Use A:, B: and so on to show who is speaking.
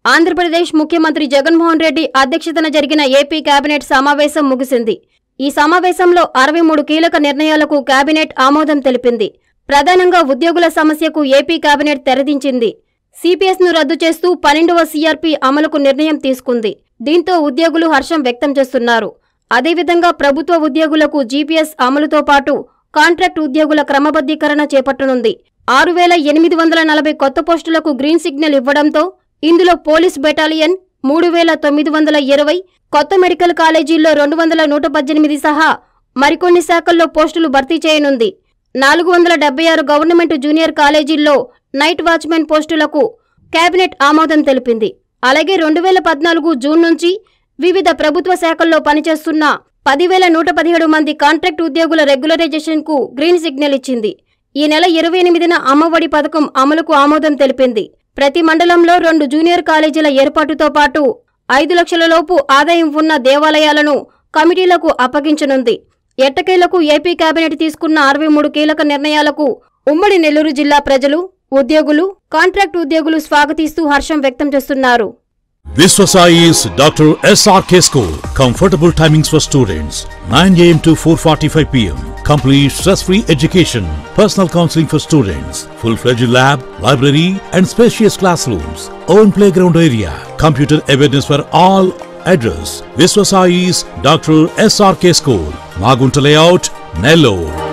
A: ఆంధ్రప్రదేశ్ ముఖ్యమంత్రి జగన్మోహన్ రెడ్డి అధ్యక్షతన జరిగిన ఏపీ కేబినెట్ సమావేశం ముగిసింది ఈ సమావేశంలో అరవై మూడు కీలక నిర్ణయాలకు కేబినెట్ ఆమోదం తెలిపింది ప్రధానంగా ఉద్యోగుల సమస్యకు ఏపీ కేబినెట్ తెరదించింది సిపిఎస్ ను రద్దు చేస్తూ పన్నెండవ సీఆర్పీ అమలుకు నిర్ణయం తీసుకుంది దీంతో ఉద్యోగులు హర్షం వ్యక్తం చేస్తున్నారు అదేవిధంగా ప్రభుత్వ ఉద్యోగులకు జీపీఎస్ అమలుతో పాటు కాంట్రాక్ట్ ఉద్యోగుల క్రమబద్ధీకరణ చేపట్టనుంది ఆరు వేల ఎనిమిది వందల నలభై కొత్త పోస్టులకు గ్రీన్ సిగ్నల్ ఇవ్వడంతో ఇందులో పోలీస్ బెటాలియన్ మూడు వేల తొమ్మిది వందల ఇరవై కొత్త మెడికల్ కాలేజీల్లో రెండు వందల నూట పద్దెనిమిది సహా మరికొన్ని శాఖల్లో పోస్టులు భర్తీ చేయనుంది నాలుగు వందల డెబ్బై ఆరు గవర్నమెంట్ జూనియర్ కాలేజీల్లో నైట్ వాచ్మెన్ పోస్టులకు కేబినెట్ ఆమోదం తెలిపింది అలాగే రెండు వేల పద్నాలుగు జూన్ నుంచి వివిధ ప్రభుత్వ శాఖల్లో పనిచేస్తున్న పదివేల నూట పదిహేడు మంది కాంట్రాక్ట్ ఉద్యోగుల రెగ్యులరైజేషన్కు గ్రీన్ సిగ్నల్ ఇచ్చింది ఈ నెల ఇరవై ఎనిమిదిన అమ్మఒడి పథకం అమలుకు ఆమోదం తెలిపింది ప్రతి మండలంలో రెండు జూనియర్ కాలేజీల ఏర్పాటుతో పాటు ఐదు లక్షల లోపు ఆదాయం ఉన్న దేవాలయాలను కమిటీలకు అప్పగించనుంది ఎట్టకేలకు ఏపీ కేబినెట్ తీసుకున్న అరవై మూడు కీలక నిర్ణయాలకు ఉమ్మడి నెల్లూరు జిల్లా ప్రజలు ఉద్యోగులు కాంట్రాక్ట్ ఉద్యోగులు స్వాగతిస్తూ హర్షం వ్యక్తం చేస్తున్నారు
B: Viswasai is Dr. SRK School. Comfortable timings for students 9 am to 4:45 pm. Complete stress-free education. Personal counseling for students. Full-fledged lab, library, and spacious classrooms. Own playground area. Computer awareness for all. Address: Viswasai's Dr. SRK School. Magunta Layout, Nellore.